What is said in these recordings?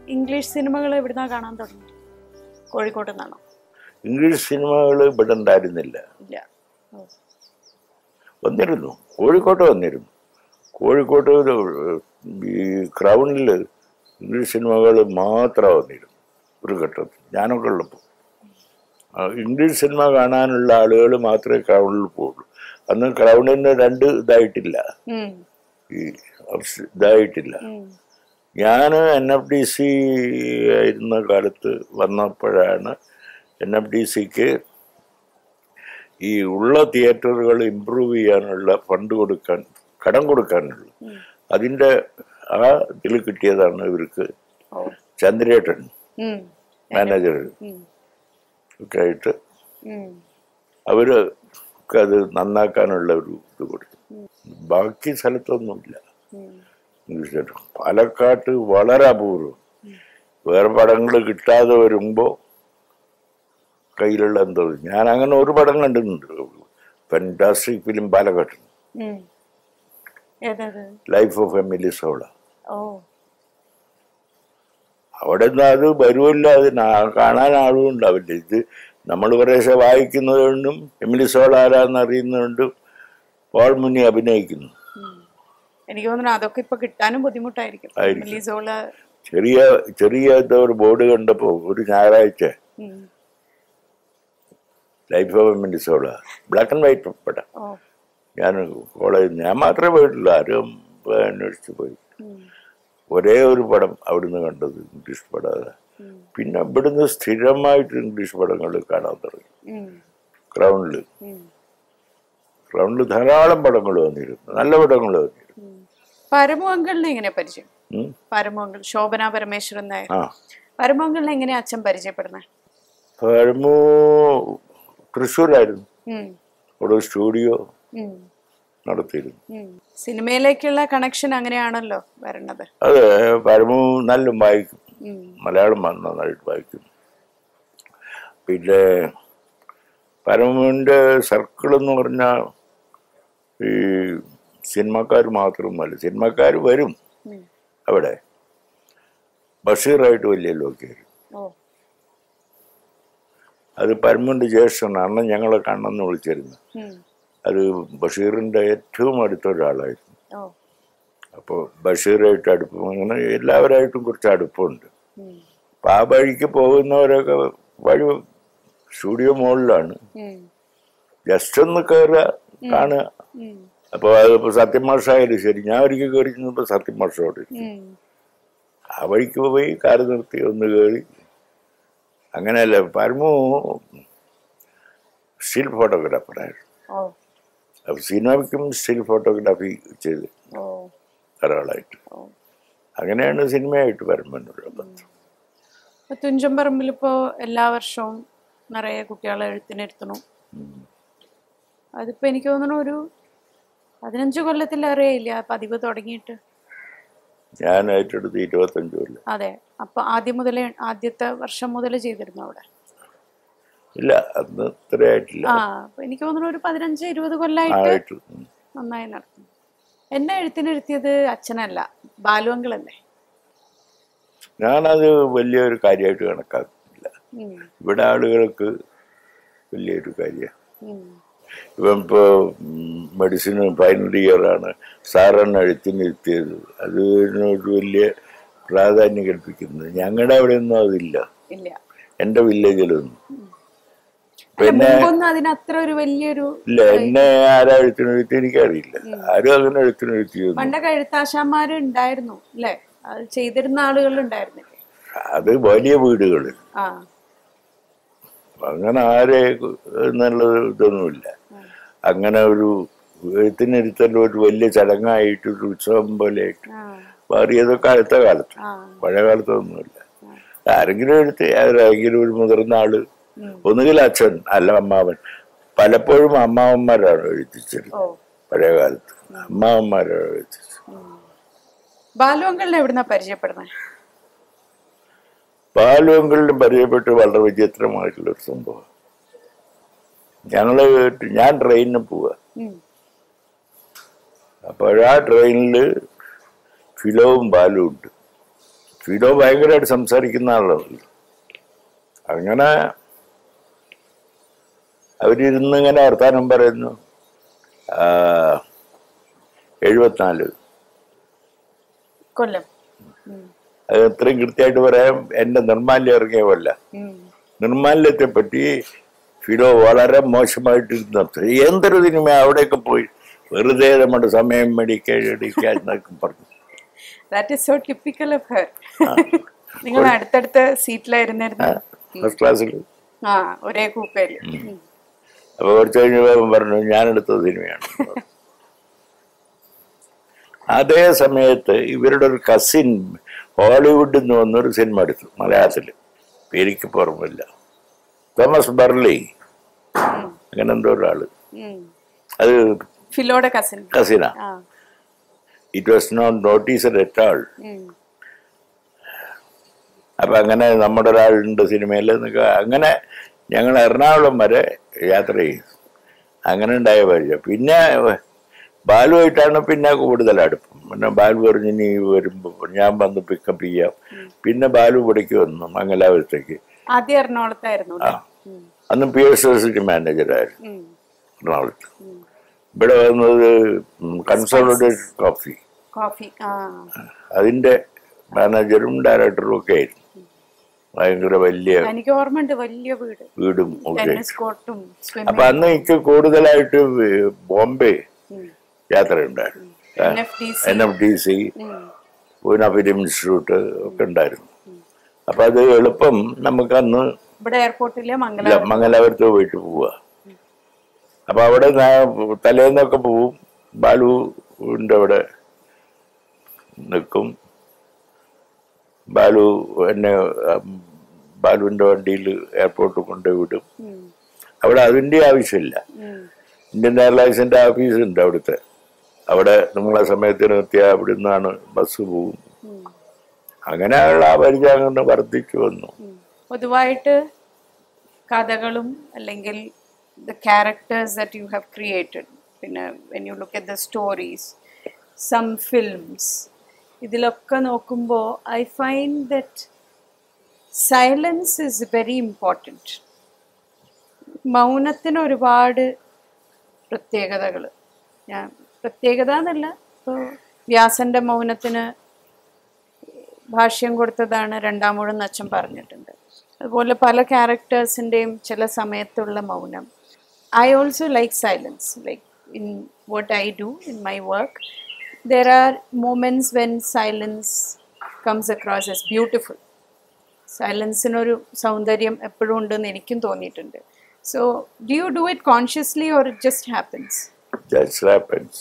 English സിനിമകൾ എവിടുന്നാ കാണാൻ തുടങ്ങി കോഴിക്കോട്ട് നിന്നാണോ ഇംഗ്ലീഷ് സിനിമകൾ ഇവിടെ ഉണ്ടായിരുന്നില്ല ഇല്ല ഓ. വന്നിരുന്നു കോഴിക്കോട്ട് വന്നിരുന്നു കോഴിക്കോട്ട് ഒരു, ഈ ക്രൗണിൽ ഇംഗ്ലീഷ് സിനിമകൾ മാത്രം വന്നിരുന്നു ഒരു ഘട്ടത്തിൽ ഞാനൊക്കെ ഉള്ളപ്പോൾ ആ, ഇംഗ്ലീഷ് സിനിമ കാണാനുള്ള ആളുകൾ മാത്രമേ ക്രൗണിൽ പോകുള്ളൂ അന്ന് ക്രൗണിന് രണ്ട് ഇതായിട്ടില്ല ഉം, ഈ അവസ്- ഇതായിട്ടില്ല ഉം, ഞാൻ എൻ എഫ് ഡി സി ആയിരുന്ന കാലത്ത് വന്നപ്പോഴാണ് എൻ എഫ് ഡി സിക്ക് ഈ ഉള്ള തിയേറ്ററുകൾ ഇമ്പ്രൂവ് ചെയ്യാനുള്ള ഫണ്ട് കൊടുക്കാൻ കടം കൊടുക്കാനുള്ള അതിൻ്റെ ആ ഇതിൽ കിട്ടിയതാണ് ഇവർക്ക് ഓ ചന്ദ്രേട്ടൻ ഉം, മാനേജർ ഉം, ഒക്കെ ആയിട്ട് ഉം, അവർ അത് നന്നാക്കാനുള്ള ഒരു ഇത് കൊടുത്തു ബാക്കി സ്ഥലത്തൊന്നുമില്ല ഉം. ഇംഗ്ലീഷ് തിയേറ്റർ പാലക്കാട്ട് വളരെ അപൂർവം വേറെ പടങ്ങൾ കിട്ടാതെ വരുമ്പോൾ കയ്യിലുള്ള എന്തോ ഞാൻ അങ്ങനെ ഒരു പടം കണ്ടിട്ടുണ്ട് ഫാന്റാസ്റ്റിക് ഫിലിം പാലക്കാട്ട് ഉം. ഏതത് ലൈഫ് ഓഫ് എമിലി സോള ഓ അവിടെ നിന്ന് അത് വരുമല്ലോ അത് നാ- കാണാൻ ആളും ഉണ്ടാവില്ല ഇത് നമ്മൾ കുറേശ്ശെ വായിക്കുന്നതുകൊണ്ടും എമിലി സോള ആരാന്ന് അറിയുന്നതുകൊണ്ടും പോൾ മുനി അഭിനയിക്കുന്നു ഉം. എനിക്ക് തോന്നുന്നു അതൊക്കെ ഇപ്പൊ കിട്ടാനും ബുദ്ധിമുട്ടായിരിക്കും ആയിരിക്കും. മെലിസോള ചെറിയ ചെറിയ എന്തോ ഒരു ബോർഡ് കണ്ടപ്പോൾ ഒരു ഞായറാഴ്ച ഉം. Life of Emile Zola black and white പടം ഓ ഞാൻ കോളേജ് ഞാൻ മാത്രമേ പോയിട്ടുള്ളൂ ആരും പോയി അന്വേഷിച്ച് പോയി ഉം. ഒരേ ഒരു പടം അവിടുന്ന് കണ്ടത് ഇംഗ്ലീഷ് പടം അതാ. ഉം. പിന്നെ ഇവിടുന്ന് സ്ഥിരമായിട്ട് ഇംഗ്ലീഷ് പടങ്ങൾ കാണാൻ തുടങ്ങി ഉം. ക്രൗണിൽ ഉം. ക്രൗണിൽ ധാരാളം പടങ്ങൾ വന്നിരുന്നു നല്ല പടങ്ങൾ വന്നിരുന്നു ഉം. പരമു അങ്കിളിനെ എങ്ങനെ പരിചയം ഉം. പരമു അങ്കിൾ ശോഭന പരമേശ്വരൻ നായർ ആ പരമു അങ്കിളിനെ എങ്ങനെയാ അച്ഛൻ പരിചയപ്പെടുന്നത് പഴമു തൃശ്ശൂരായിരുന്നു ഉം. അവിടെ ഒരു സ്റ്റുഡിയോ ഉം. നടത്തിയിരുന്നു ഉം. സിനിമയിലേക്കുള്ള കണക്ഷൻ അങ്ങനെയാണല്ലോ വരണത് അത് പരമു നല്ല വായിക്കും ഉം. മലയാളം നന്നായിട്ട് വായിക്കും പിന്നെ പരമുവിൻ്റെ സർക്കിൾ എന്ന് പറഞ്ഞാൽ ഈ സിനിമക്കാർ മാത്രമല്ല സിനിമക്കാർ വരും ഉം. അവിടെ ബഷീറായിട്ട് വലിയ ലോക്കിയായിരുന്നു ഓ അത് പരമുവിൻ്റെ ജ്യേഷ്ഠനാണ് അന്ന് ഞങ്ങളെ കണ്ണെന്ന് വിളിച്ചിരുന്നു ഉം. അത് ബഷീറിൻ്റെ ഏറ്റവും അടുത്ത ഒരാളായിരുന്നു ഓ അപ്പോൾ ബഷീറായിട്ട് അടുപ്പം അങ്ങനെ എല്ലാവരായിട്ടും കുറച്ച് അടുപ്പമുണ്ട് ഉം. അപ്പം ആ വഴിക്ക് പോകുന്നവരൊക്കെ വഴി സ്റ്റുഡിയോ മുകളിലാണ് ഉം. ജസ്റ്റ് ഒന്ന് കയറുക കാണുക ഉം. അപ്പോൾ അതിപ്പോൾ സത്യമാഷായാലും ശരി ഞാൻ ഒരിക്കൽ കയറി ചെന്നപ്പോൾ സത്യമാഷോട് ഉം. ആ വഴിക്ക് പോയി കാറ് നിർത്തി ഒന്ന് കയറി അങ്ങനെയല്ല പരമു സ്റ്റിൽ ഫോട്ടോഗ്രാഫറായിരുന്നു ഓ അപ്പോൾ സിനിമയ്ക്കും സ്റ്റിൽ ഫോട്ടോഗ്രാഫി ചെയ്ത് ഓ ഒരാളായിട്ട് ഓ അങ്ങനെയാണ് സിനിമയായിട്ട് പരമ്പനുള്ള ബന്ധം ഇപ്പൊ തുഞ്ചൻ പറമ്പിൽ ഇപ്പോ എല്ലാ വർഷവും നിറയെ കുട്ടികളെ എഴുത്തിനിരുത്തണു അതിപ്പോ എനിക്ക് തോന്നുന്നു ഒരു പതിനഞ്ച് കൊല്ലത്തിലേറെ ഇല്ല ആ പതിവ് തുടങ്ങിയിട്ട് ഞാൻ ഏറ്റെടുത്ത് ഇരുപത്തഞ്ച് കൊല്ലം അതെ അപ്പൊ ആദ്യം മുതലേ ആദ്യത്തെ വർഷം മുതൽ ചെയ്തിരുന്നു അവിടെ ഇല്ല അന്ന് ഇത്രയായിട്ടില്ല ആ അപ്പൊ എനിക്ക് തോന്നുന്നു ഒരു പതിനഞ്ച് ഇരുപത് കൊല്ലായിട്ട് ആയിട്ട് ഉം. നന്നായി നടത്തുന്നു എന്നെ എഴുത്തിനിരുത്തിയത് അച്ഛനല്ല ബാലുവങ്കളല്ലേ ഞാനത് വലിയൊരു കാര്യമായിട്ട് കണക്കാക്കുന്നില്ല ഉം. ഇവിടെ ആളുകൾക്ക് വലിയൊരു കാര്യമാണ് ഉം. ഇപ്പം ഇപ്പോൾ മെഡിസിന് ഫൈനൽ ഇയറാണ് സാറാണ് എഴുത്തിനിരുത്തിയത് അതിനൊരു വലിയ പ്രാധാന്യം കൽപ്പിക്കുന്നത് ഞങ്ങളുടെ അവിടെ ഒന്നും അതില്ല ഇല്ല എൻ്റെ വില്ലേജിലൊന്നും അല്ല, മുമ്പൊന്നും അതിന് അത്ര ഒരു വലിയൊരു ഇല്ല എന്നെ ആരാ എഴുത്തിനെഴുത്തി എനിക്കറിയില്ല ആരും അങ്ങനെ എഴുത്തിനെഴുത്തിയൊന്നും പണ്ടൊക്കെ എഴുത്താശാന്മാര് ഉണ്ടായിരുന്നു അല്ലേ അത് ചെയ്തിരുന്ന ആളുകൾ ഉണ്ടായിരുന്നില്ലേ അത് വലിയ വീടുകളിൽ ആ അങ്ങനെ ആരെ എന്നുള്ളത് ഇതൊന്നുമില്ല അങ്ങനെ ഒരു എഴുത്തിനിരുത്തൽ ഒരു വലിയ ചടങ്ങായിട്ട് ഒരു ഉത്സവം പോലെയായിട്ട് ആ മാറിയതൊക്കെ അടുത്ത കാലത്ത് ആ പഴയ കാലത്തൊന്നുമില്ല ആരെങ്കിലും എഴുത്ത് ആരെങ്കിലും ഒരു മുതിർന്ന ആള് ഒന്നുകിൽ അച്ഛൻ അല്ല അമ്മാവൻ പലപ്പോഴും അമ്മാവന്മാരാണ് എഴുതിച്ചത് ഓ പഴയ കാലത്ത് അമ്മാവന്മാരാണ് എഴുതിച്ചത് ബാലുവങ്കളിനെ എവിടുന്നാ പരിചയപ്പെടുന്നത് ബാലുവെങ്കിലും പരിചയപ്പെട്ട് വളരെ വിചിത്രമായിട്ടുള്ള ഒരു സംഭവം ഞങ്ങള് ഞാൻ ട്രെയിനിന് പോവുക അപ്പോഴാ ട്രെയിനിൽ ഫിലോവും ബാലും ഉണ്ട് ഫിഡോ ഭയങ്കരമായിട്ട് സംസാരിക്കുന്ന ആളാണ് അങ്ങനെ അവരിരുന്ന് ഇങ്ങനെ വർത്താനം പറയുന്നു ആ, എഴുപത്തിനാല് കൊല്ലം ഉം. അത് അത്രയും കൃത്യമായിട്ട് പറയാൻ എൻ്റെ നിർമാല്യം ഇറങ്ങിയ പോലെ ഉം. നിർമാല്യത്തെ പറ്റി ഫിഡോ വളരെ മോശമായിട്ട് സംസാരിച്ചു എന്തൊരു സിനിമ അവിടെയൊക്കെ പോയി വെറുതെ നമ്മുടെ സമയം മേടിക്കാൻ എടുക്കാൻ എന്നൊക്കെ പറഞ്ഞു That is so typical of her. നിങ്ങൾ അടുത്തടുത്ത സീറ്റിലായിരുന്നിരുന്നു ഫസ്റ്റ് ക്ലാസ്സിൽ ആ ഒരേ കൂപ്പയില് ഉം. അപ്പോൾ കുറച്ച് കഴിഞ്ഞപ്പോൾ പറഞ്ഞു ഞാനെടുത്ത സിനിമയാണ് അതേ സമയത്ത് ഇവരുടെ ഒരു കസിൻ ഹോളിവുഡിൽ നിന്ന് വന്നൊരു സിനിമ എടുത്തു മലയാളത്തിൽ പേരിക്ക് പുറമില്ല തോമസ് ബർലി അങ്ങനെ എന്തോ ഒരാള് ഉം. അത് ഫിലോയുടെ കസിൻ കസിന ആ it was not noticed at all ഉം. അപ്പം അങ്ങനെ നമ്മുടെ ഒരാളുണ്ട് സിനിമയിൽ എന്നൊക്കെ അങ്ങനെ ഞങ്ങൾ എറണാകുളം വരെ യാത്ര ചെയ്തു അങ്ങനെ ഉണ്ടായ പരിചയം പിന്നെ ബാലുമായിട്ടാണ് പിന്നെ കൂടുതൽ അടുപ്പം പിന്നെ ബാലു പറഞ്ഞു നീ വരുമ്പോൾ ഞാൻ വന്ന് പിക്കപ്പ് ചെയ്യാം പിന്നെ ബാലു ഇവിടേക്ക് വന്നു മംഗലാപുരത്തേക്ക് ആദ്യം എറണാകുളത്തായിരുന്നു ആ അന്ന് പി എസ് യൂണിവേഴ്സിറ്റി മാനേജറായിരുന്നു ഉം. എറണാകുളത്ത് ഇവിടെ വന്നത് കൺസോളിഡേറ്റ് കോഫി കോഫി ആ അതിൻ്റെ മാനേജറും ഡയറക്ടറും ഒക്കെ ആയിരുന്നു ഭയങ്കര വലിയ എനിക്ക് ഓർമ്മയുണ്ട് വലിയ വീട് വീടും ഒക്കെ ടെന്നീസ് കോർട്ടും സ്വിമ്മിംഗ് അപ്പൊ അന്ന് എനിക്ക് കൂടുതലായിട്ട് വേ- ബോംബെ യാത്ര ഉണ്ടായിരുന്നു N F D C N F D C Pune film institute ഒക്കെ ഉണ്ടായിരുന്നു അപ്പൊ അത് എളുപ്പം നമുക്ക് അന്ന് ഇവിടെ എയർപോർട്ടിലെ ഇല്ല, മംഗലാപുരം മംഗലാപുരത്ത് പോയിട്ട് പോവുക അപ്പൊ അവിടെ ഞാൻ തലേന്നൊക്കെ പോവും ബാലുവിൻ്റെ അവിടെ നിൽക്കും ബാലു എന്നെ ഉം, ബാലുവിൻ്റെ വണ്ടിയിൽ എയർപോർട്ടിൽ കൊണ്ടുപോയി വിടും ഉം. അവിടെ അതിൻ്റെ ആവശ്യമില്ല ഉം. ഇന്ത്യൻ എയർലൈൻസിൻ്റെ ഓഫീസ് ഉണ്ട് അവിടുത്തെ അവിടെ നമ്മളെ സമയത്തിന് എത്തിയാൽ അവിടെ നിന്നാണ് ബസ് പോവും ഉം. അങ്ങനെയുള്ള ആ പരിചയം കൊണ്ട് വർദ്ധിച്ചു വന്നു ഉം. പൊതുവായിട്ട് കഥകളും അല്ലെങ്കിൽ the characters that you have created പിന്നെ when you look at the stories some films ഇതിലൊക്കെ നോക്കുമ്പോൾ I find that silence is very important മൗനത്തിന് ഒരുപാട് പ്രത്യേകതകൾ ഞാൻ പ്രത്യേകത എന്നല്ല ഇപ്പോൾ വ്യാസൻ്റെ മൗനത്തിന് ഭാഷ്യം കൊടുത്തതാണ് രണ്ടാമൂഴെന്ന് അച്ഛൻ പറഞ്ഞിട്ടുണ്ട് അതുപോലെ പല ക്യാരക്ടേഴ്സിൻ്റെയും ചില സമയത്തുള്ള മൗനം I also like silence like in what I do in my work there are moments when silence comes across as beautiful സൈലൻസിനൊരു സൗന്ദര്യം എപ്പോഴും ഉണ്ടെന്ന് എനിക്കും തോന്നിയിട്ടുണ്ട് so do you do it consciously or it just happens That's happens.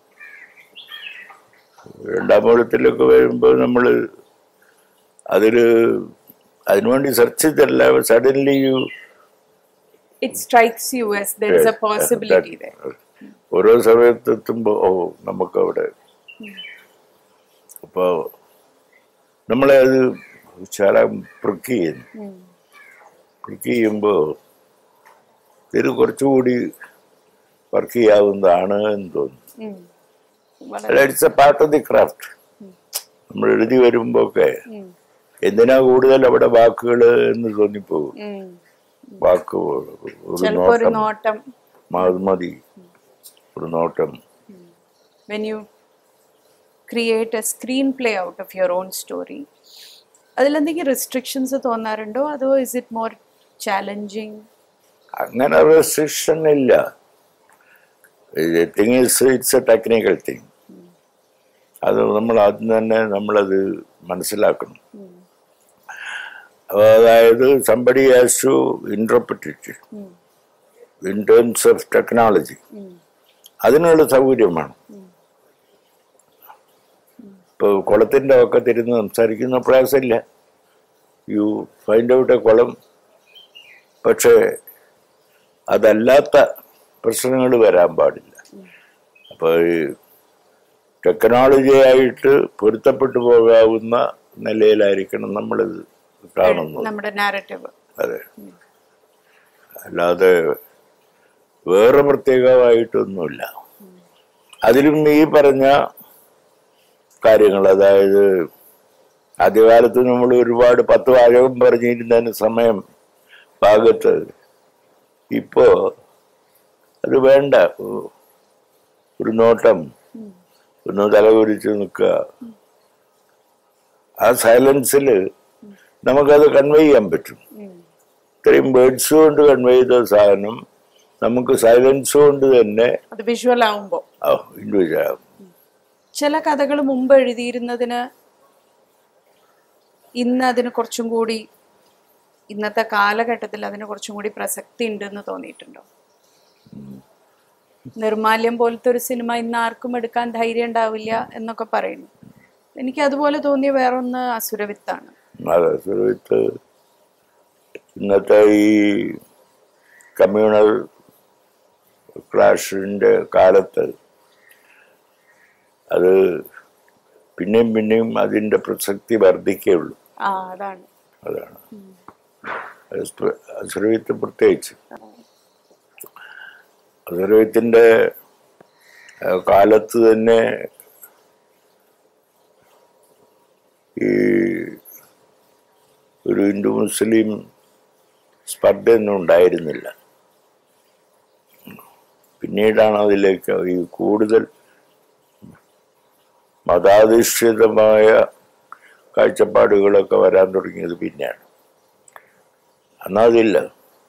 രണ്ടാമൂഴത്തിലൊക്കെ വരുമ്പോൾ നമ്മൾ അതിൽ അതിനുവേണ്ടി സെർച്ച് ചെയ്തല്ല suddenly you it strikes you as there is a possibility there ഓരോ സമയത്തെത്തുമ്പോൾ ഓ നമുക്കവിടെ അപ്പോൾ നമ്മളെ അത് ശകലം പ്രിക്ക് ചെയ്യുന്നു പ്രിക്ക് ചെയ്യുമ്പോൾ ഇത് കുറച്ചുകൂടി വർക്ക് ചെയ്യാവുന്നതാണ് എന്ന് തോന്നുന്നു വളരെ it's a part of the craft നമ്മൾ എഴുതി വരുമ്പോൾ ഒക്കെ ഉം. എന്തിനാ കൂടുതൽ അവിടെ വാക്കുകൾ എന്ന് തോന്നിപ്പോകും ഉം. വാക്ക് ഒരു ചിലപ്പോ ഒരു നോട്ടം നോട്ടം അത് മതി ഒരു നോട്ടം when you create a screenplay out of your own story അതിലെന്തെങ്കിലും റെസ്ട്രിക്ഷൻസ് തോന്നാറുണ്ടോ അതോ ഇസ് ഇറ്റ് മോർ ചാലഞ്ചിങ് അങ്ങനെ റെസ്ട്രിക്ഷൻ ഇല്ല thing is it's a technical thing അത് നമ്മൾ ആദ്യം തന്നെ നമ്മളത് മനസ്സിലാക്കണം അതായത് somebody has to interpret it in terms of technology അതിനുള്ള സൗകര്യം വേണം ഇപ്പോൾ കുളത്തിൻ്റെ ഒക്കെ തിരുന്ന് സംസാരിക്കുന്ന പ്രയാസമില്ല യു ഫൈൻഡ് ഔട്ട് എ കുളം പക്ഷേ അതല്ലാത്ത പ്രശ്നങ്ങൾ വരാൻ പാടില്ല അപ്പോൾ ഈ ടെക്നോളജിയായിട്ട് പൊരുത്തപ്പെട്ടു പോകാവുന്ന നിലയിലായിരിക്കണം നമ്മളിത് കാണുന്നത് നമ്മുടെ നാരറ്റീവ് അതെ അല്ലാതെ വേറെ പ്രത്യേകമായിട്ടൊന്നുമില്ല അതിലും ഈ പറഞ്ഞ കാര്യങ്ങൾ അതായത് ആദ്യകാലത്ത് നമ്മൾ ഒരുപാട് പത്ത് വാചകം പറഞ്ഞിരുന്നതിന് സമയം ഭാഗത്ത് ഇപ്പോ അത് വേണ്ട ഒ- ഒരു നോട്ടം ഒന്ന് തലകുരിച്ച് നിൽക്കുക ആ സൈലൻസിൽ നമുക്കത് കൺവേ ചെയ്യാൻ പറ്റും ഇത്രയും വേർഡ്സ് കൊണ്ട് കൺവേ ചെയ്ത സാധനം നമുക്ക് സൈലൻസ് കൊണ്ട് തന്നെ അത് വിഷ്വൽ ആവുമ്പോൾ ഇൻഡിവിജ്വൽ ആകും ചില കഥകൾ മുമ്പ് എഴുതിയിരുന്നതിന് ഇന്ന് അതിന് കുറച്ചും കൂടി ഇന്നത്തെ കാലഘട്ടത്തിൽ അതിന് കുറച്ചും കൂടി പ്രസക്തി ഉണ്ടെന്ന് തോന്നിയിട്ടുണ്ടോ നിർമാല്യം പോലത്തെ ഒരു സിനിമ ഇന്ന് ആർക്കും എടുക്കാൻ ധൈര്യം ഉണ്ടാവില്ല എന്നൊക്കെ പറയുന്നു എനിക്ക് അതുപോലെ തോന്നിയ വേറൊന്ന് അസുരവിത്താണ് അതെ സുരവിത്ത് ഇന്നത്തെ ഈ കമ്മ്യൂണൽ ക്ലാഷിൻ്റെ കാലത്ത് അത് പിന്നെയും പിന്നെയും അതിൻ്റെ പ്രസക്തി വർദ്ധിക്കുകയുള്ളൂ ആ അതാണ് അതാണ് അത് സ്പ്ര- അസുരവിത്ത് പ്രത്യേകിച്ച് അസുരവിത്തിൻ്റെ ആ, കാലത്ത് തന്നെ ഈ ഒരു ഹിന്ദു മുസ്ലിം സ്പർദ്ധയൊന്നും ഉണ്ടായിരുന്നില്ല പിന്നീടാണ് അതിലേക്ക് ഈ കൂടുതൽ മതാധിഷ്ഠിതമായ കാഴ്ചപ്പാടുകളൊക്കെ വരാൻ തുടങ്ങിയത് പിന്നെയാണ് അന്നതില്ല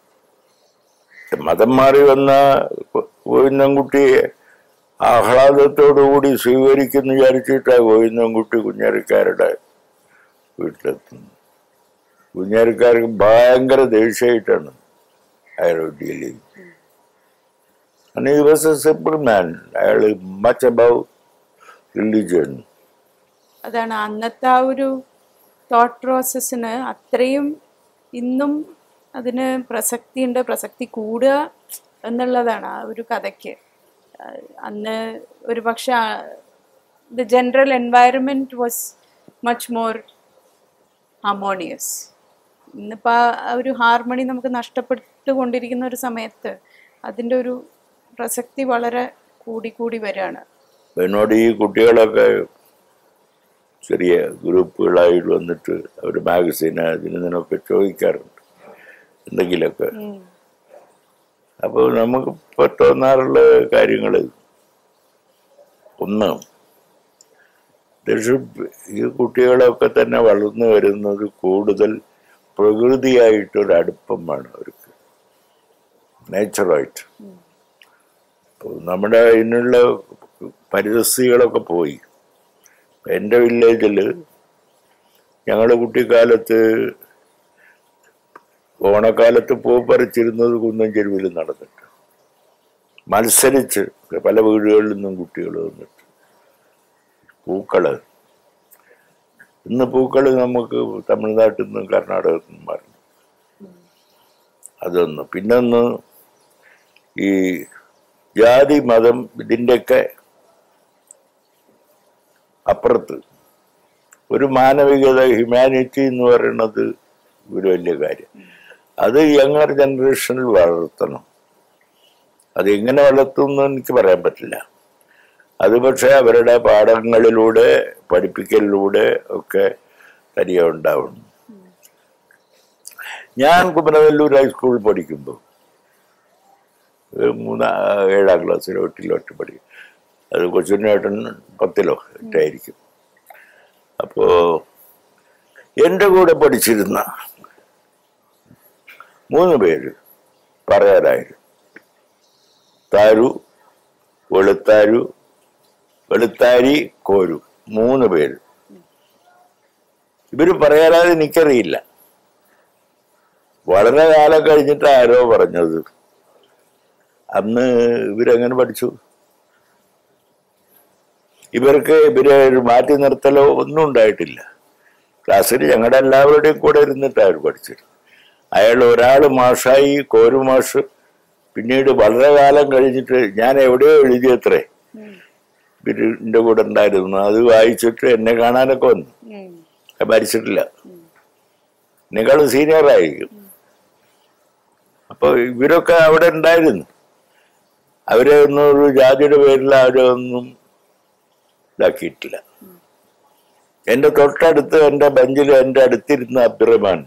മതം മാറി വന്ന ഗോവിന്ദൻകുട്ടിയെ ആഹ്ലാദത്തോടുകൂടി സ്വീകരിക്കുന്നു വിചാരിച്ചിട്ടാണ് ഗോവിന്ദൻകുട്ടി കുഞ്ഞാരിക്കാരുടെ വീട്ടിലെത്തുന്നത് കുഞ്ഞാരിക്കാർക്ക് ഭയങ്കര ദേഷ്യമായിട്ടാണ് അയാളോട് ഡീൽ ചെയ്യുന്നത് And he was a simple man. അയാൾ മച്ച് അബൌ റിലീജിയൻ അതാണ് അന്നത്തെ ആ ഒരു തോട്ട് പ്രോസസ്സിന് അത്രയും ഇന്നും അതിന് പ്രസക്തിയുണ്ട് പ്രസക്തി കൂടുക എന്നുള്ളതാണ് ആ ഒരു കഥയ്ക്ക് ആ, അന്ന് ഒരു പക്ഷെ the general environment was much more harmonious ഇന്നിപ്പോൾ ആ ഒരു ഹാർമണി നമുക്ക് നഷ്ടപ്പെട്ടുകൊണ്ടിരിക്കുന്ന ഒരു സമയത്ത് അതിൻ്റെ ഒരു പ്രസക്തി വളരെ കൂടി കൂടി വരികയാണ് എന്നോട് ഈ കുട്ടികളൊക്കെ ചെറിയ ഗ്രൂപ്പുകളായിട്ട് വന്നിട്ട് അവർ മാഗസീന് അതിന് ഇതിനൊക്കെ ചോദിക്കാറുണ്ട് എന്തെങ്കിലുമൊക്കെ ഉം. അപ്പോൾ നമുക്ക് ഇപ്പോൾ തോന്നാറുള്ള കാര്യങ്ങൾ ഒന്ന് there should be- ഈ കുട്ടികളൊക്കെ തന്നെ വളർന്നു വരുന്നത് കൂടുതൽ പ്രകൃതിയായിട്ടൊരു അടുപ്പം വേണം അവർക്ക് നേച്ചറായിട്ട് അപ്പോൾ നമ്മുടെ ഇതിനുള്ള പരിതസ്ഥിതികളൊക്കെ പോയി എൻ്റെ വില്ലേജിൽ ഞങ്ങളുടെ കുട്ടിക്കാലത്ത് ഓണക്കാലത്ത് പൂ പറിച്ചിരുന്നത് കുന്നം ചെരുവിൽ നടന്നിട്ട് മത്സരിച്ച് പല വീടുകളിൽ നിന്നും കുട്ടികൾ വന്നിട്ട് പൂക്കള് ഇന്ന് പൂക്കള് നമുക്ക് തമിഴ്നാട്ടിൽ നിന്നും കർണാടകത്തിൽ നിന്നും മാറി അതൊന്ന് പിന്നൊന്ന് ഈ ജാതി മതം ഇതിൻ്റെയൊക്കെ അപ്പുറത്ത് ഒരു മാനവികത ഹ്യൂമാനിറ്റി എന്ന് പറയുന്നത് ഒരു വലിയ കാര്യം അത് യങ്ങർ ജനറേഷനിൽ വളർത്തണം അത് എങ്ങനെ വളർത്തും എന്ന് എനിക്ക് പറയാൻ പറ്റില്ല അത് പക്ഷേ അവരുടെ പാഠങ്ങളിലൂടെ പഠിപ്പിക്കലിലൂടെ ഒക്കെ തനിയെ ഉണ്ടാവണം ഞാൻ കുമരനെല്ലൂർ ഹൈസ്കൂളിൽ പഠിക്കുമ്പോൾ ഒരു മൂന്നാ ഏഴാം ക്ലാസ്സിലോ എട്ടിലോ എട്ട് പഠിക്കും അത് കൊച്ചുണ്ണേട്ടൻ പത്തിലോ എട്ടായിരിക്കും അപ്പോൾ എൻ്റെ കൂടെ പഠിച്ചിരുന്ന മൂന്ന് പേര് പറയാനായിരുന്നു താരു വെളുത്താരു വെളുത്താരി കോരു മൂന്ന് പേര് ഇവര് പറയാനാതെ എനിക്കറിയില്ല വളരെ കാലം കഴിഞ്ഞിട്ട് ആരോ പറഞ്ഞത് അന്ന് ഇവരെങ്ങനെ പഠിച്ചു ഇവർക്ക് ഇവരെ ഒരു മാറ്റി നിർത്തലോ ഒന്നും ഉണ്ടായിട്ടില്ല ക്ലാസ്സിൽ ഞങ്ങളുടെ എല്ലാവരുടെയും കൂടെ ഇരുന്നിട്ടാണ് അവർ പഠിച്ചത് അയാൾ ഒരാൾ മാഷായി കോരു മാഷ് പിന്നീട് വളരെ കാലം കഴിഞ്ഞിട്ട് ഞാൻ എവിടെയോ എഴുതിയത്രേ ഇവരുടെ കൂടെ ഉണ്ടായിരുന്നു അത് വായിച്ചിട്ട് എന്നെ കാണാനൊക്കെ വന്നു ഉം. ഞാൻ മരിച്ചിട്ടില്ല എന്നെക്കാൾ സീനിയറായിരിക്കും അപ്പൊ ഇവരൊക്കെ അവിടെ ഉണ്ടായിരുന്നു അവരെ ഒന്നും ഒരു ജാതിയുടെ പേരിൽ അവരെ ഒന്നും ഇതാക്കിയിട്ടില്ല എൻ്റെ തൊട്ടടുത്ത് എൻ്റെ ബെഞ്ചിൽ എൻ്റെ അടുത്തിരുന്ന അബ്ദുറഹ്മാൻ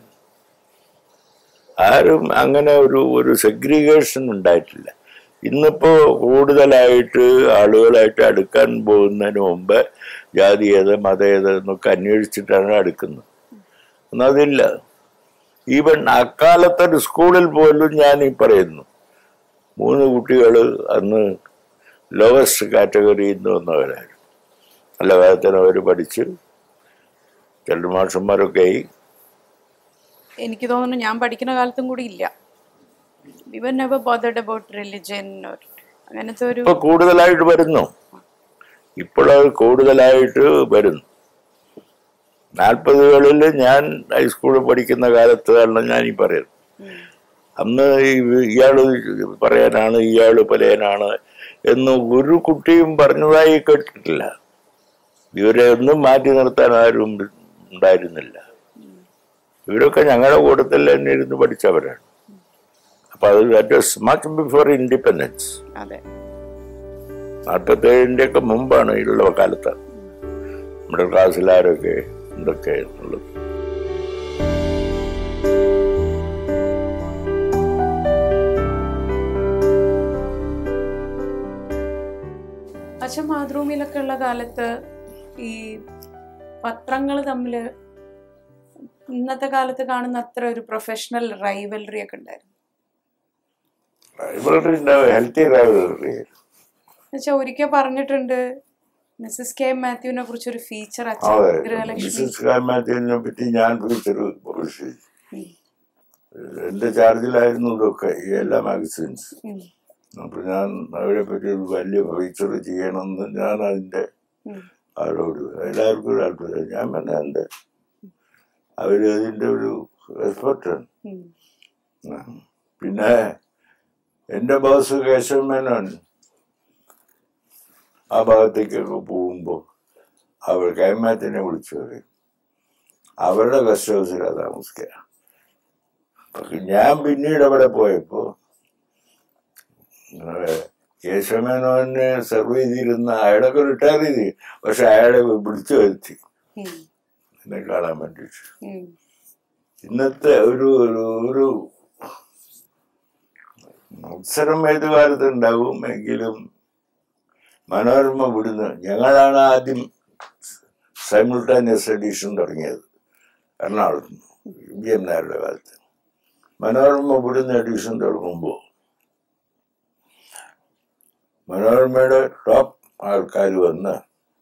ആരും അങ്ങനെ ഒരു ഒരു സെഗ്രിഗേഷൻ ഉണ്ടായിട്ടില്ല ഇന്നിപ്പോ കൂടുതലായിട്ട് ആളുകളായിട്ട് അടുക്കാൻ പോകുന്നതിന് മുമ്പ് ജാതി ഏത് മത ഏത് എന്നൊക്കെ അന്വേഷിച്ചിട്ടാണ് അടുക്കുന്നത് എന്നതില്ല ഈവൻ അക്കാലത്തെ ഒരു സ്കൂളിൽ പോലും ഞാൻ ഈ പറയുന്നു മൂന്ന് കുട്ടികൾ അന്ന് ലോവസ്റ്റ് കാറ്റഗറിയിൽ നിന്ന് വന്നവരായിരുന്നു നല്ല കാര്യത്തിന് അവർ പഠിച്ച് ചില മാഷന്മാരൊക്കെ ആയി എനിക്ക് തോന്നുന്നു ഞാൻ പഠിക്കുന്ന കാലത്തും കൂടി ഇല്ല we never bothered about religion അങ്ങനത്തെ ഒരു ഇപ്പൊ കൂടുതലായിട്ട് വരുന്നു ഇപ്പോഴത് കൂടുതലായിട്ട് വരുന്നു നാൽപ്പതുകളിൽ ഞാൻ ഹൈസ്കൂളിൽ പഠിക്കുന്ന കാലത്താണ് ഞാൻ ഈ പറയുന്നത് അന്ന് ഈ ഇയാള് പറയാനാണ് ഇയാള് പലയനാണ് എന്ന് ഒരു കുട്ടിയും പറഞ്ഞതായി കേട്ടിട്ടില്ല ഇവരെ ഒന്നും മാറ്റി നിർത്താൻ ആരും ഉണ്ടായിരുന്നില്ല ഇവരൊക്കെ ഞങ്ങളുടെ കൂട്ടത്തിൽ തന്നെ ഇരുന്ന് പഠിച്ചവരാണ് അപ്പൊ അത് that was much before independence അതെ നാൽപ്പത്തേഴിൻ്റെ ഒക്കെ മുമ്പാണ് ഉള്ള കാലത്ത് നമ്മുടെ ക്ലാസ്സിലാരൊക്കെ എന്തൊക്കെ ഉള്ളത് അച്ഛൻ മാതൃഭൂമിയിലൊക്കെ ഉള്ള കാലത്ത് ഈ പത്രങ്ങൾ തമ്മിൽ ഇന്നത്തെ കാലത്ത് കാണുന്ന അത്ര ഒരു പ്രൊഫഷണൽ റൈവലറി ഒക്കെ ഉണ്ടായിരുന്നു റൈവലറി ഉണ്ടാവും ഹെൽത്തി റൈവലറി എന്നുവെച്ചാൽ ഒരിക്കൽ പറഞ്ഞിട്ടുണ്ട് മിസ്സസ് കെ മാത്യുവിനെ കുറിച്ച് ഒരു ഫീച്ചർ അച്ഛൻ അതെ ഗൃഹലക്ഷ്മി മിസ്സസ് കാമാറ്റിനെ പറ്റി ഞാൻ ഫീച്ചർ പബ്ലിഷ് ചെയ്തു എന്റെ ചാർജിലായിരുന്നു ഇതൊക്കെ ഈ എല്ലാ മാഗസിൻസ് ഉം. അപ്പൊ ഞാൻ അവരെ പറ്റി ഒരു വലിയ ഫീച്ചർ ചെയ്യണമെന്ന് ഞാൻ അതിന്റെ ഉം. അവരോട് എല്ലാവർക്കും താല്പര്യം ഞാൻ പിന്നെ എന്റെ അവര് അതിന്റെ ഒരു എക്സ്പെർട്ടാണ് ഉം. പിന്നെ എന്റെ ബോസ് കേശവ മേനോൻ ആ ഭാഗത്തേക്കൊക്കെ പോകുമ്പോ അവർ കൈമാറ്റിനെ വിളിച്ചു പറയും അവരുടെ ഗസ്റ്റ് ഹൗസിലാണ് താമസിക്കുക പക്ഷെ ഞാൻ പിന്നീട് അവിടെ പോയപ്പോ ഏഹ്, കേശവമേനോനെ സെർവ് ചെയ്തിരുന്ന അയാളൊക്കെ റിട്ടയർ ചെയ്ത് പക്ഷെ അയാളെ വിളിച്ചു വരുത്തി ഉം. എന്നെ കാണാൻ വേണ്ടിയിട്ട് ഉം. ഇന്നത്തെ ഒരു ഒരു ഒരു മത്സരം ഏത് കാലത്ത് ഉണ്ടാവും എങ്കിലും മനോരമ വിടുന്ന ഞങ്ങളാണ് ആദ്യം സൈമിൾട്ടാനിയസ് എഡീഷൻ തുടങ്ങിയത് എറണാകുളത്ത് ബി എം നായരുടെ കാലത്ത് മനോരമ വിടുന്ന എഡീഷൻ തുടങ്ങുമ്പോൾ മനോരമയുടെ ടോപ്പ് ആൾക്കാർ വന്ന്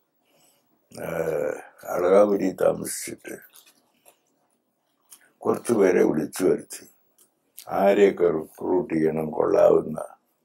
അളകാപുരി താമസിച്ചിട്ട് കുറച്ചു പേരെ വിളിച്ചു വരുത്തി ആരെയൊക്കെ റിക്രൂട്ട് ചെയ്യണം കൊള്ളാവുന്ന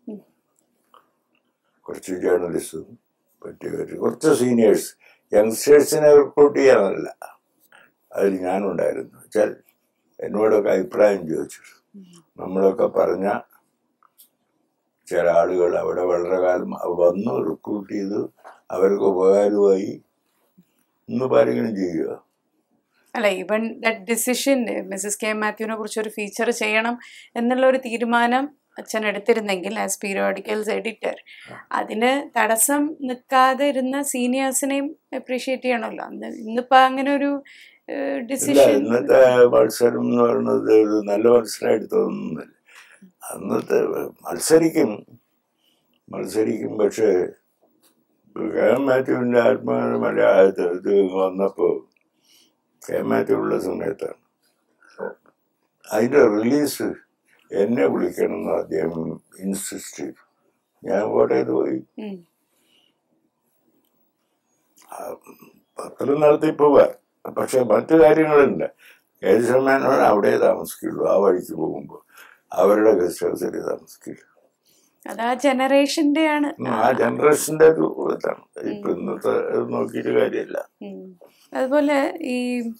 കുറച്ച് ജേർണലിസ്റ്റും പറ്റിയവർ കുറച്ച് സീനിയേഴ്സ് യങ്സ്റ്റേഴ്സിനെ റിക്രൂട്ട് ചെയ്യാനല്ല അതിൽ ഞാനുണ്ടായിരുന്നു വെച്ചാൽ എന്നോടൊക്കെ അഭിപ്രായം ചോദിച്ചു നമ്മളൊക്കെ പറഞ്ഞ ചില ആളുകൾ അവിടെ വളരെ കാലം വന്നു റിക്രൂട്ട് ചെയ്തു അവർക്ക് ഉപകാരമായി ഇന്ന് പാരെങ്കിലും ചെയ്യുക അല്ല even that decision Mrs K മാത്യുവിനെ കുറിച്ച് ഒരു ഫീച്ചർ ചെയ്യണം എന്നുള്ള ഒരു തീരുമാനം അച്ഛൻ എടുത്തിരുന്നെങ്കിൽ ആസ് പീരിയോഡിക്കൽസ് എഡിറ്റർ അതിന് തടസ്സം നിൽക്കാതെ ഇരുന്ന സീനിയേഴ്സിനെയും അപ്രീഷിയേറ്റ് ചെയ്യണമല്ലോ അന്ന് ഇന്നിപ്പോ അങ്ങനെ ഒരു ഇല്ല ഡിസിഷൻ ഇന്നത്തെ മത്സരം എന്ന് പറയുന്നത് ഒരു നല്ല മത്സരമായിട്ട് തോന്നുന്നില്ല അന്നത്തെ മത്സരിക്കും മത്സരിക്കും പക്ഷേ കെ എം മാത്യുവിൻ്റെ ആത്മകരമായ ഇത് വന്നപ്പോൾ കെ എം മാത്യു ഉള്ള സമയത്താണ് അതിൻ്റെ റിലീസ് എന്നെ വിളിക്കണം എന്ന് അദ്ദേഹം ഇൻസിസ്റ്റ് ചെയ്തു ഞാൻ കോട്ടയത്ത് പോയി പത്രം നടത്തി പോവാ പക്ഷെ മറ്റു കാര്യങ്ങളുണ്ട് കേശവമേനോൻ അവിടെ താമസിക്കുള്ളൂ ആ വഴിക്ക് പോകുമ്പോൾ അവരുടെ ഗസ്റ്റ് ഹൗസിൽ താമസിക്കില്ല അത് ആ ജനറേഷന്റെ ആണ് ഉം, ആ ജനറേഷന്റെ ഒരു ഇതാണ് ഇപ്പൊ ഇന്നത്തെ ഇത് നോക്കിയിട്ട് കാര്യമില്ല ഉം. അതുപോലെ ഈ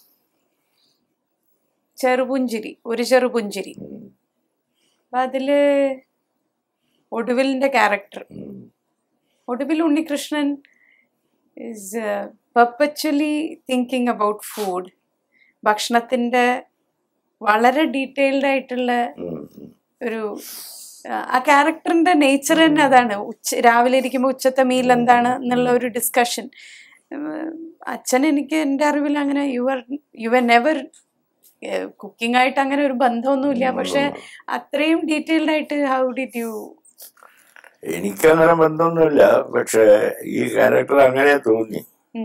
ചെറുപുഞ്ചിരി ഒരു ചെറുപുഞ്ചിരി അപ്പൊ അതില് ഒടുവിലിന്റെ ക്യാരക്ടർ ഉം. Oduvil Unnikrishnan is perpetually thinking about food ഭക്ഷണത്തിന്റെ വളരെ ഡീറ്റെയിൽഡ് ആയിട്ടുള്ള ഉം, ഉം. ഒരു ആ, ആ ക്യാരക്ടറിന്റെ നേച്ചർ തന്നെ അതാണ് ഉച്ച രാവിലെ ഇരിക്കുമ്പോൾ ഉച്ചത്തെ മീൽ എന്താണ് എന്നുള്ള ഒരു ഡിസ്കഷൻ അച്ഛൻ എനിക്ക് എൻ്റെ അറിവിൽ അങ്ങനെ you are you are never cooking ആയിട്ട് അങ്ങനെ ഒരു ബന്ധമൊന്നുമില്ല പക്ഷെ അത്രയും ഡീറ്റെയിൽഡ് ആയിട്ട് ഹൗ ഡിഡ് യു എനിക്കങ്ങനെ ബന്ധമൊന്നുമില്ല പക്ഷെ ഈ ക്യാരക്ടർ അങ്ങനെ തോന്നി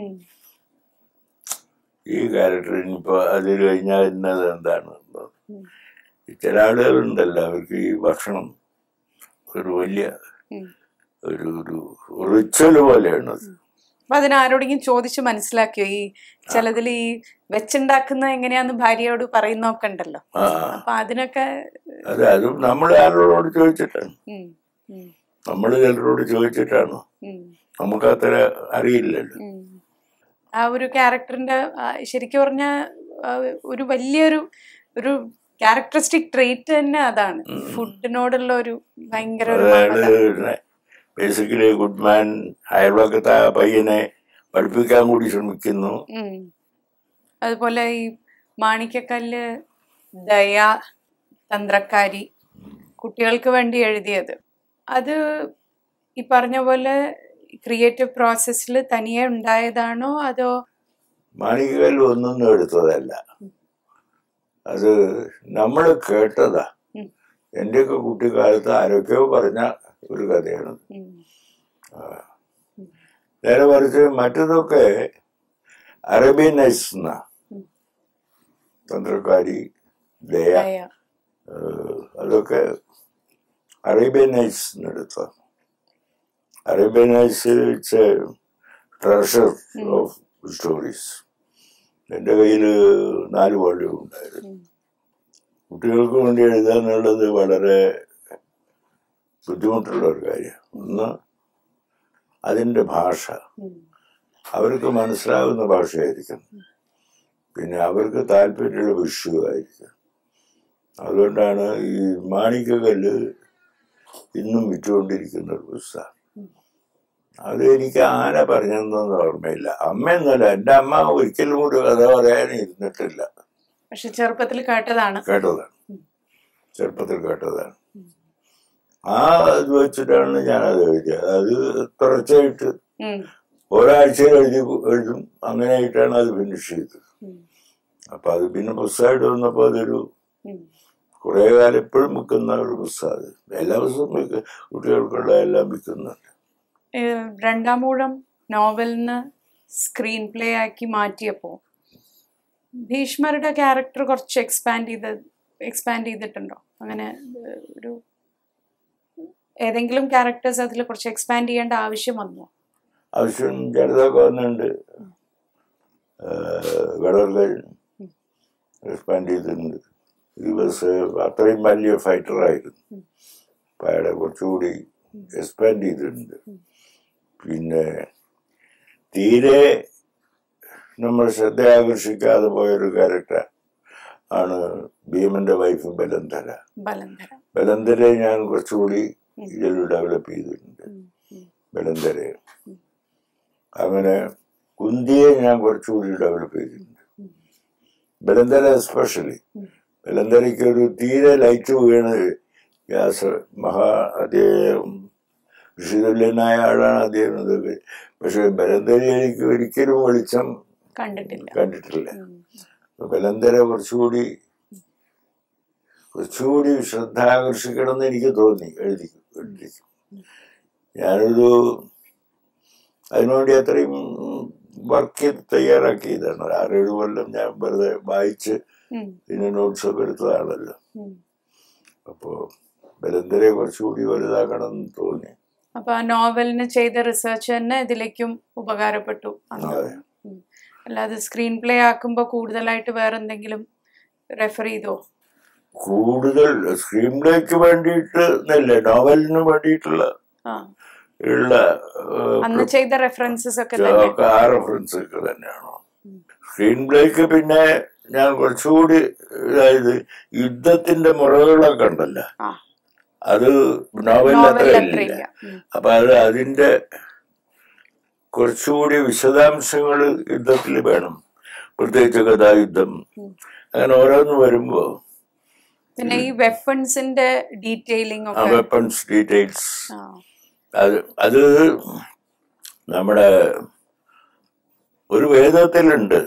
ഈ ക്യാരക്ടർ ഇനിയിപ്പോ അതിൽ കഴിഞ്ഞാൽ ഇന്നത് എന്താണ് ചില ആളുകളുണ്ടല്ലോ അവർക്ക് ഈ ഭക്ഷണം ഒരു വലിയ ഒരു ഒരു റിച്വൽ പോലെയാണ് അത്. അപ്പൊ അതിനാരോടെങ്കിലും ചോദിച്ച് മനസ്സിലാക്കിയോ ഈ ചിലതിൽ ഈ വെച്ചുണ്ടാക്കുന്ന എങ്ങനെയാന്ന് ഭാര്യയോട് പറയുന്നൊക്കെ ഉണ്ടല്ലോ ആ അപ്പൊ അതിനൊക്കെ അത് അതും നമ്മൾ ആരോട് ചോദിച്ചിട്ടാണ് ഉം, ഉം, നമ്മൾ ചിലരോട് ചോദിച്ചിട്ടാണ് ഉം, നമുക്ക് അത്ര അറിയില്ലല്ലോ ഉം. ആ ഒരു ക്യാരക്ടറിന്റെ ശരിക്കും പറഞ്ഞ ഒരു വലിയൊരു ഒരു ക്യാരക്ടറിസ്റ്റിക് ട്രേറ്റ് തന്നെ അതാണ് ഫുഡിനോടുള്ള ഒരു ഭയങ്കര ഒരു മമത. അയാള് ബേസിക്കലി ഗുഡ്മാൻ അയൽവക്കത്തെ ആ പയ്യനെ പഠിപ്പിക്കാൻ കൂടി ശ്രമിക്കുന്നു ഉം. അതുപോലെ ഈ മാണിക്കക്കല്ല് ദയ തന്ത്രക്കാരി കുട്ടികൾക്ക് വേണ്ടി എഴുതിയത് അത് ഈ പറഞ്ഞ പോലെ ക്രിയേറ്റീവ് പ്രോസസ്സിൽ തനിയെ ഉണ്ടായതാണോ അതോ മാണികകല്ല് ഒന്നൊന്നും എടുത്തതല്ല അത് നമ്മൾ കേട്ടതാ ഉം. എന്റെയൊക്കെ കുട്ടിക്കാലത്ത് ആരൊക്കെയോ പറഞ്ഞ ഒരു കഥയാണ് ഉം, നേരെ മറിച്ച് മറ്റതൊക്കെ അറേബ്യൻ നൈറ്റ്സ് എന്നാ ഉം. തന്ത്രക്കാരി ദയ ദയ ഏഹ് അതൊക്കെ അറേബ്യൻ നൈറ്റ്സ് എടുത്ത Arabian Nights it's a treasure of stories എൻ്റെ കയ്യിൽ നാല് വോള്യം ഉണ്ടായിരുന്നു ഉം. കുട്ടികൾക്ക് വേണ്ടി എഴുതാനുള്ളത് വളരെ ബുദ്ധിമുട്ടുള്ള ഒരു കാര്യം ഒന്ന് അതിൻ്റെ ഭാഷ ഉം, അവർക്ക് മനസ്സിലാകുന്ന ഭാഷയായിരിക്കും പിന്നെ അവർക്ക് താല്പര്യമുള്ള വിഷയമായിരിക്കും അതുകൊണ്ടാണ് ഈ മാണിക്കകല്ല് ഇന്നും വിറ്റുകൊണ്ടിരിക്കുന്ന ഒരു പുസ്തകം അത് എനിക്ക് ആന പറഞ്ഞതെന്നൊന്നും ഓർമ്മയില്ല അമ്മയൊന്നുമല്ല എൻ്റെ അമ്മ ഒരിക്കലും ഒരു കഥ പറയാൻ ഇരുന്നിട്ടില്ല പക്ഷെ ചെറുപ്പത്തിൽ കേട്ടതാണ് കേട്ടതാണ് ചെറുപ്പത്തിൽ കേട്ടതാണ് ആ ഇത് വെച്ചിട്ടാണ് ഞാനത് എഴുതിയത് അത് തുടർച്ചയായിട്ട് ഉം, ഒരാഴ്ചയിൽ എഴുതി എഴുതും അങ്ങനെയായിട്ടാണ് അത് ഫിനിഷ് ചെയ്തത് ഉം, അപ്പൊ അത് പിന്നെ പുസ്തകമായിട്ട് വന്നപ്പോൾ അതൊരു ഉം. കുറേ കാലം എപ്പോഴും വിൽക്കുന്ന ഒരു പുസ്തകം അത് എല്ലാ പുസ്തകവും വിൽക്ക- കുട്ടികൾക്കുള്ള എല്ലാം വിൽക്കുന്നുണ്ട് ഏഹ് രണ്ടാം ഊഴം നോവലിന് സ്ക്രീൻ പ്ലേ ആക്കി മാറ്റിയപ്പോൾ ഭീഷ്മരുടെ ക്യാരക്ടർ കുറച്ച് എക്സ്പാൻഡ് ചെയ്ത് എക്സ്പാൻഡ് ചെയ്തിട്ടുണ്ടോ അങ്ങനെ ഏഹ് ഒരു ഏതെങ്കിലും ക്യാരക്ടേഴ്സ് അതിൽ കുറച്ച് എക്സ്പാൻഡ് ചെയ്യേണ്ട ആവശ്യം വന്നോ ആവശ്യം ചെറുതൊക്കെ വന്നിട്ടുണ്ട് ഗഡോർഗൻ എക്സ്പാൻഡ് ചെയ്തിട്ടുണ്ട് ഈ ബസ് അത്രയും വലിയ ഫൈറ്ററായിരുന്നു അപ്പം അയാളെ കുറച്ചുകൂടി എക്സ്പാൻഡ് ചെയ്തിട്ടുണ്ട് പിന്നെ തീരെ നമ്മൾ ശ്രദ്ധ ആകർഷിക്കാതെ പോയൊരു ക്യാരക്ടർ ആണ് ഭീമന്റെ വൈഫ് ബലന്ധര ബലന്ധര ബലന്ധരെ ഞാൻ കുറച്ചുകൂടി ഇതിൽ ഡെവലപ്പ് ചെയ്തിട്ടുണ്ട് ഉം, ഉം, ബലന്ധരെ അങ്ങനെ കുന്തിയെ ഞാൻ കുറച്ചുകൂടി ഡെവലപ്പ് ചെയ്തിട്ടുണ്ട് ബലന്ധര എസ്പെഷ്യലി ബലന്ധരയ്ക്ക് ഒരു തീരെ ലൈറ്റ് വീണ് വ്യാസ മഹാ അദ്ദേഹം ഋഷിതുല്യനായ ആളാണ് അദ്ദേഹം ഇതൊക്കെ പക്ഷെ ബലന്ധര എനിക്ക് ഒരിക്കലും വെളിച്ചം കണ്ടിട്ടില്ല കണ്ടിട്ടില്ല ഉം, ബലന്ധര കുറച്ചുകൂടി കുറച്ചുകൂടി ശ്രദ്ധ ആകർഷിക്കണം എന്ന് എനിക്ക് തോന്നി എഴുതി എഴുതിക്കും ഞാനൊരു അതിനുവേണ്ടി അത്രയും വർക്ക് ചെയ്ത് തയ്യാറാക്കിയതാണ് ആറേഴ് കൊല്ലം ഞാൻ വെറുതെ വായിച്ച് ഉം, പിന്നെ നോട്ട്സൊക്കെ എടുത്തതാണല്ലോ ഉം. അപ്പോൾ ബലന്ധരെ കുറച്ചുകൂടി വലുതാക്കണം എന്ന് തോന്നി അപ്പൊ ആ നോവലിന് ചെയ്ത റിസർച്ച് തന്നെ ഇതിലേക്കും ഉപകാരപ്പെട്ടു അന്ന്. അതെ. ഉം. അല്ലാതെ സ്ക്രീൻ പ്ലേ ആക്കുമ്പോൾ കൂടുതലായിട്ട് വേറെ എന്തെങ്കിലും റെഫർ ചെയ്തോ കൂടുതൽ സ്ക്രീൻ പ്ലേക്ക് വേണ്ടിയിട്ട് എന്നല്ല നോവലിന് വേണ്ടിയിട്ടുള്ള ആ ഉള്ള ഏഹ്, അന്ന് ചെയ്ത റെഫറൻസസ് ഒക്കെ തന്നെ ഒക്കെ ആ റെഫറൻസ് ഒക്കെ തന്നെയാണോ സ്ക്രീൻ പ്ലേക്ക് പിന്നെ ഞാൻ കുറച്ചുകൂടി അതായത് യുദ്ധത്തിന്റെ മുറകളൊക്കെ ഉണ്ടല്ലോ ആ അത് നോവലിൽ അത്ര നോവലിൽ അത്ര ഇല്ല ഇല്ല ഉം. അപ്പൊ അത് അതിന്റെ കുറച്ചുകൂടി വിശദാംശങ്ങൾ യുദ്ധത്തിൽ വേണം പ്രത്യേകിച്ച് കഥായുദ്ധം അങ്ങനെ ഓരോന്ന് വരുമ്പോ പിന്നെ ഈ വെപ്പൺസിന്റെ ഡീറ്റെയിലിംഗ് ആ ഒക്കെ വെപ്പൺസ് ഡീറ്റെയിൽസ് ആ, അത് അത് നമ്മുടെ ഒരു വേദത്തിലുണ്ട്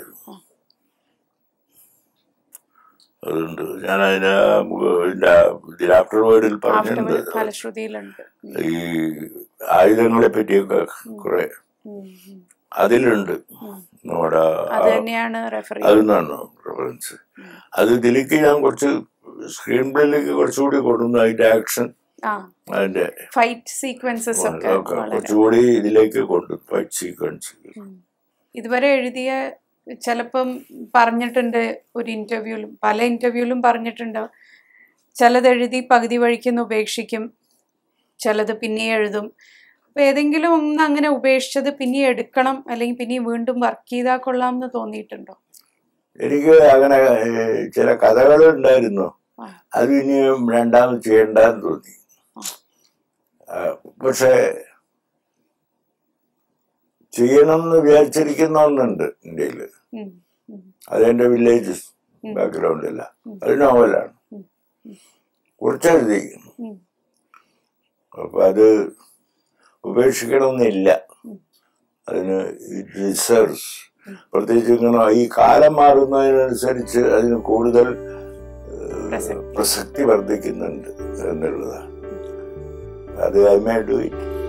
അതുണ്ട് ഞാൻ അതിന് ഇതിൽ ആഫ്റ്റർ വേർഡിൽ പറഞ്ഞിട്ടുണ്ട് ആഫ്റ്റർ ഫലശ്രുതിയിലുണ്ട് ഈ ആയുധങ്ങളെ പറ്റിയൊക്കെ കുറെ ഉം, ഉം. അതിലുണ്ട് നമ്മുടെ അത് തന്നെയാണ് റെഫർ അതിനാണ് റെഫറൻസ് അത് ഇതിലേക്ക് ഞാൻ കുറച്ച് സ്ക്രീൻ പ്ലേയിലേക്ക് കുറച്ചുകൂടി കൊണ്ടുവന്നു അതിന്റെ ആക്ഷൻ ആ അതിന്റെ ഫൈറ്റ് സീക്വൻസസ് ഒക്കെ ഒക്കെ വളരെ കുറച്ചുകൂടി ഇതിലേക്ക് കൊണ്ടു ഫൈറ്റ് സീക്വൻസ് ഇതുവരെ എഴുതിയ ചിലപ്പം പറഞ്ഞിട്ടുണ്ട് ഒരു ഇന്റർവ്യൂലും പല ഇന്റർവ്യൂലും പറഞ്ഞിട്ടുണ്ട് ചിലത് എഴുതി പകുതി വഴിക്കൊന്ന് ഉപേക്ഷിക്കും ചിലത് പിന്നെ എഴുതും അപ്പൊ ഏതെങ്കിലും ഒന്ന് അങ്ങനെ ഉപേക്ഷിച്ചത് പിന്നെ എടുക്കണം അല്ലെങ്കിൽ പിന്നെ വീണ്ടും വർക്ക് ചെയ്താൽ കൊള്ളാം എന്ന് തോന്നിയിട്ടുണ്ടോ എനിക്ക് അങ്ങനെ ഏഹ്, ചില കഥകൾ ഉണ്ടായിരുന്നു ആ. അത് ഇനിയും രണ്ടാമത് ചെയ്യണ്ടെന്ന് തോന്നി ആ, പക്ഷേ ചെയ്യണം എന്ന് വിചാരിച്ചിരിക്കുന്ന ഒന്നുണ്ട് ഇന്ത്യയിൽ ഉം, ഉം, അതെന്റെ വില്ലേജ് ബാക്ക്ഗ്രൗണ്ടില്ല അത് നോവലാണ് ഉം. കുറച്ചെഴുതി ഉം. അപ്പൊ അത് ഉപേക്ഷിക്കണമെന്നില്ല അതിന് റിസർച്ച് പ്രത്യേകിച്ച് ഇങ്ങനെ ഈ കാലം മാറുന്നതിനനുസരിച്ച് അതിന് കൂടുതൽ ഏഹ്, പ്രസക്തി. പ്രസക്തി വർദ്ധിക്കുന്നുണ്ട് എന്നുള്ളതാണ് അത് ഐ മേ ഡു ഇറ്റ്